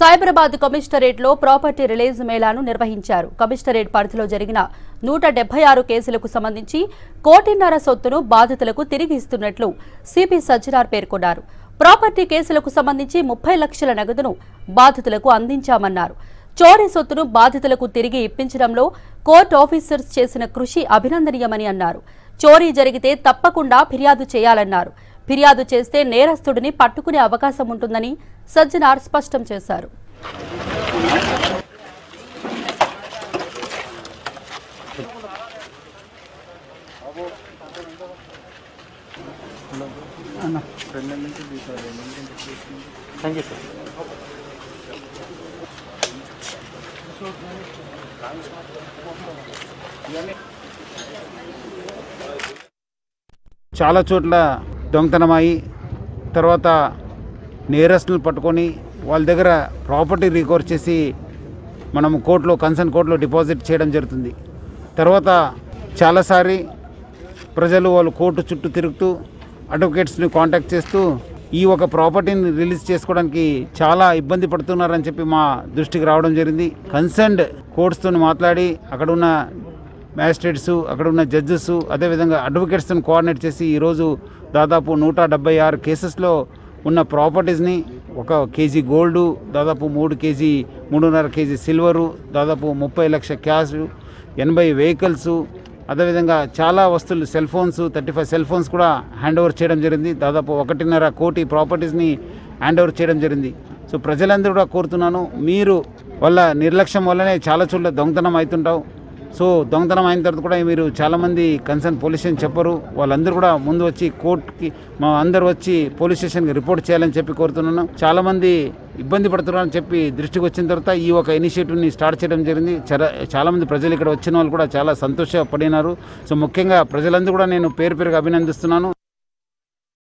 Cyberabad commissionerate లో property release మేళాను నిర్వహించారు కమిషనరేట్ పరిధిలో జరిగిన నూట డెబ్బై ఆరు కేసులకు సంబంధించి కోటిన్నర సొత్తును బాధితులకు తిరిగి ఇస్తున్నట్లు సిపి సజ్జనార్ పేర్కొన్నారు ప్రాపర్టీ కేసులకు సంబంధించి ముప్పై లక్షల నగదును బాధితులకు అందించామన్నారు చోరీ సొత్తును బాధితులకు తిరిగి ఇప్పించడంలో కోర్టు ఆఫీసర్స్ చేసిన కృషి అభినందనీయమని అన్నారు చోరీ జరిగితే తప్పకుండా ఫిర్యాదు చేయాలన్నారు ఫిర్యాదు చేస్తే నేరస్తుడిని పట్టుకునే అవకాశం ఉంటుందని సజ్జనార్ స్పష్టం చేశారు థ్యాంక్ యూ సార్ చాలా చోట్ల దొంగతనమై తర్వాత నేరస్తులను పట్టుకొని వాళ్ళ దగ్గర ప్రాపర్టీ రికవర్ చేసి మనం కోర్టులో కన్సర్న్ కోర్టులో డిపాజిట్ చేయడం జరుగుతుంది తర్వాత చాలాసారి ప్రజలు వాళ్ళు కోర్టు చుట్టూ తిరుగుతూ అడ్వకేట్స్ని కాంటాక్ట్ చేస్తూ ఈ ఒక ప్రాపర్టీని రిలీజ్ చేసుకోవడానికి చాలా ఇబ్బంది పడుతున్నారని చెప్పి మా దృష్టికి రావడం జరిగింది కన్సర్న్డ్ కోర్ట్స్తో మాట్లాడి అక్కడ ఉన్న మ్యాజిస్ట్రేట్స్ అక్కడ ఉన్న జడ్జెస్ అదేవిధంగా అడ్వకేట్స్తో కోఆర్డినేట్ చేసి ఈరోజు దాదాపు నూట డెబ్బై ఆరు కేసెస్లో ఉన్న ప్రాపర్టీస్ని ఒక కేజీ గోల్డు దాదాపు మూడు కేజీ మూడున్నర కేజీ సిల్వరు దాదాపు ముప్పై లక్ష క్యాష్ ఎనభై వెహికల్స్ అదేవిధంగా చాలా వస్తువులు cell phones thirty five cell phones కూడా హ్యాండ్ ఓవర్ చేయడం జరిగింది దాదాపు ఒకటిన్నర కోటి ప్రాపర్టీస్ని హ్యాండ్ ఓవర్ చేయడం జరిగింది సో ప్రజలందరూ కూడా కోరుతున్నాను మీరు వాళ్ళ నిర్లక్ష్యం వల్లనే చాలా చోట్ల దొంగతనం అవుతుంటావు సో దొంగతనం అయిన తర్వాత కూడా మీరు చాలామంది కన్సర్న్ పోలీస్ స్టేషన్ చెప్పరు వాళ్ళందరూ కూడా ముందు వచ్చి కోర్టుకి మా అందరు వచ్చి పోలీస్ స్టేషన్కి రిపోర్ట్ చేయాలని చెప్పి కోరుతున్నాను చాలామంది ఇబ్బంది పడుతున్నారని చెప్పి దృష్టికి వచ్చిన తర్వాత ఈ ఒక ఇనిషియేటివ్ని స్టార్ట్ చేయడం జరిగింది చాలా చాలామంది ప్రజలు ఇక్కడ వచ్చిన వాళ్ళు కూడా చాలా సంతోషపడినారు సో ముఖ్యంగా ప్రజలందరూ కూడా నేను పేరు పేరుగా అభినందిస్తున్నాను